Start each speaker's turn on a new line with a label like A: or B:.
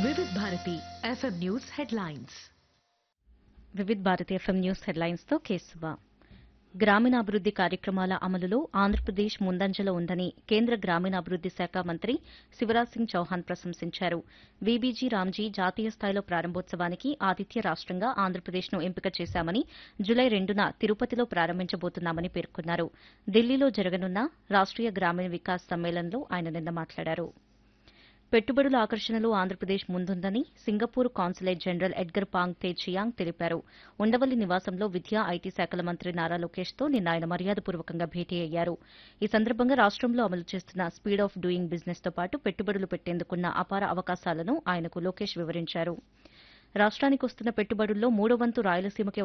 A: వివిధ Bharati FM news headlines
B: Vividh Bharati FM news headlines తో కేసువ గ్రామీణాభివృద్ది కార్యక్రమాల అమలులో ఆంధ్రప్రదేశ్ ముందంజలో ఉందని కేంద్ర గ్రామీణాభివృద్ది శాఖ మంత్రి శివరాజ్ సింగ్ చౌహాన్ ప్రశంసించారు వీబీజీ రామ్జీ జాతీయ స్థాయిలో ప్రారంభోత్సవానికి ఆతిథ్య రాష్టంగా ఆంధ్రప్రదేశ్ను ఎంపిక చేశామని జులై రెండున తిరుపతిలో ప్రారంభించబోతున్నామని పేర్కొన్నారు ఢిల్లీలో జరగనున్న రాష్ట్రీయ గ్రామీణ వికాస్ సమ్మేళనంలో ఆయన నిన్న మాట్లాడారు పెట్టుబడుల ఆకర్షణలో ఆంధ్రప్రదేశ్ ముందుందని Singapore consulate general Edgar Pang Tze Chiang తెలిపారు ఉండవల్లి నివాసంలో విద్యా ఐటీ శాఖల మంత్రి నారా లోకేష్తో నిన్న ఆయన మర్యాదపూర్వకంగా భేటీ అయ్యారు ఈ సందర్భంగా రాష్టంలో అమలు చేస్తున్న స్పీడ్ ఆఫ్ డూయింగ్ బిజినెస్ తో పాటు పెట్టుబడులు పెట్టేందుకున్న అపార అవకాశాలను ఆయనకు లోకేష్ వివరించారు రాష్ట్రానికి వస్తున్న పెట్టుబడుల్లో మూడో వంతు రాయలసీమకే